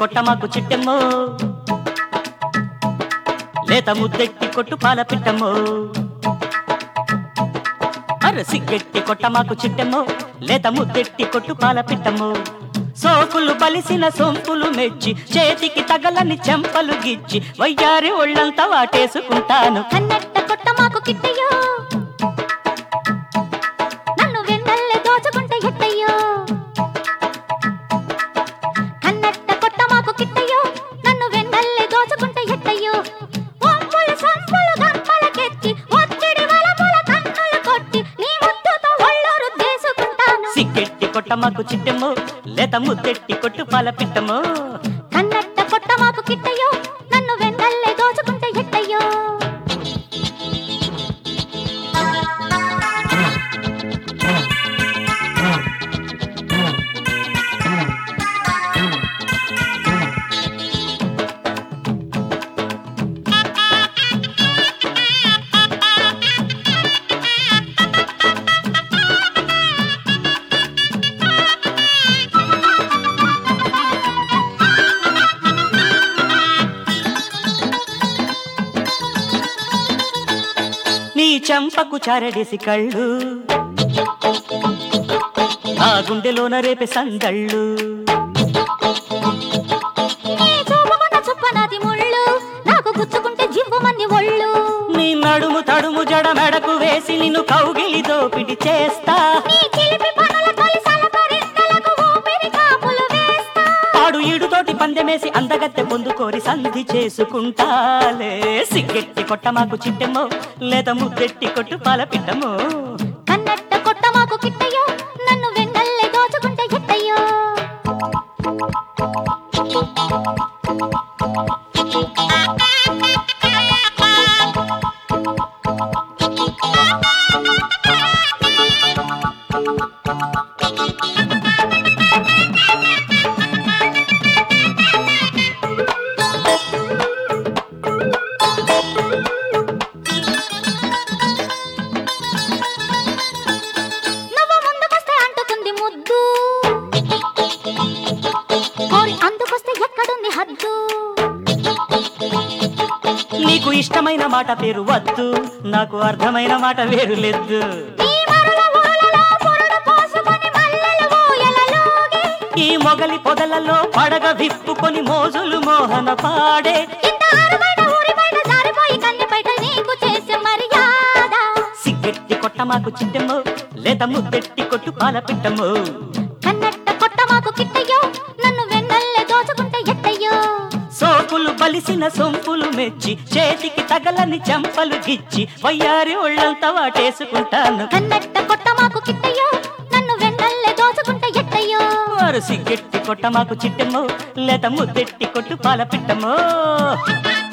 కొట్ట మాకు చిట్టెమ్మో లేత ముద్దెట్టి కొట్టు పాల పిట్టమ్మో అర సిగ్గెట్టి కొట్ట మాకు చిట్టెమ్మో లేత ముద్దెట్టి కొట్టు పాల పిట్టమ్మో సోకులు బలిసిన సొంపులు మెచ్చి చేతికి తగలని చెంపలు గిచ్చి వయ్యారి ఒళ్ళంతా వాటేసుకుంటాను కన్నట్ట కొట్ట మాకు కిట్టయ్యో నన్ను వెన్నెల్లే దోచుకుంటే ఎట్టయ్యో కన్నట్ట కొట్ట మాకు కిట్టయ్యో నన్ను వెన్నెల్లే దోచుకుంటే ఎట్టయ్యో ఒంపులు సంపులు గంపలకెత్తి ఒత్తిడి వలపుల కన్నులు కొట్టి నీ ముద్దుతో ఒళ్ళూరు చేసుకుంటాను సిగ్గెట్టి కొట్ట మాకు చిట్టెమ్మో లేత ముద్దెట్టి కొట్టు పాల పిట్టమ్మో కన్నట్ట కొట్ట మాకు కిట్టయ్యో నన్ను వెన్నెల్లే దోచుకుంటే ఎట్టయ్యో నీ చంపకు చారడేసి కళ్ళు నా గుండెలోన రేపే సందళ్ళు నీ చూపుకున్న చుప్పనాది ముళ్ళు నాకు గుచ్చుకుంటే జివ్వుమని ఒళ్ళు నీ నడుము తడుము జడ మెడకు వేసి నిన్ను కౌగిలి దోపిడి చేస్తా నీ చిలిపి పనుల తొలి సలపరింతలకు ఊపిరి కాపులు వేస్తా పాడు ఈడుతోటి పందెమేసి అందగత్తె పొందుకోరి సంధి చేసుకుంటాలే సిగ్గెట్టి కొట్ట మాకు చిట్టెమ్మో లేత ముద్దెట్టి కొట్టు పాల పిట్టమ్మో కన్నట్ట కొట్ట మాకు కిట్టయ్యో నన్ను వెన్నెల్లే దోచుకుంటే ఎట్టయ్యో నువ్వు ముందుకొస్తే అంటుకుంది ముద్దు కోరి అందుకొస్తే ఎక్కడుంది హద్దు నీకు ఇష్టమైన మాట పేరు వద్దు నాకు అర్థమైన మాట వేరు లేదు ఈ మరుల ఊరలలో పొరడు పోసుకొని మల్లెలు ఊయలలోగే ఈ మొగలి పొదలలో పడగ విప్పుకొని మోజులు మోహన పాడే ఇంత అరువైన ఊరి బయట జారిపోయి కన్నె బయట నీకు చేసే మర్యాద సిగ్గెట్టి కొట్ట మాకు చిట్టెమ్మో లేత ముద్దెట్టి కొట్టు పాల పిట్టమ్మో కన్నట్ట కొట్ట మాకు కిట్టయ్యో నన్ను వెన్నెల్లే దోచుకుంటే ఎట్టయ్యో సోకులు బలిసిన సొంపులు మెచ్చి చేతికి తగలని చెంపలు గిచ్చి వయ్యారి ఒళ్ళంతా వాటేసుకుంటాను కన్నట్ట కొట్ట మాకు కిట్టయ్యో నన్ను వెన్నెల్లే దోచుకుంటే ఎట్టయ్యో వారు సిగ్గెట్టి కొట్ట మాకు చిట్టెమ్మో లేత ముద్దెట్టి కొట్టు పాల పిట్టమ్మో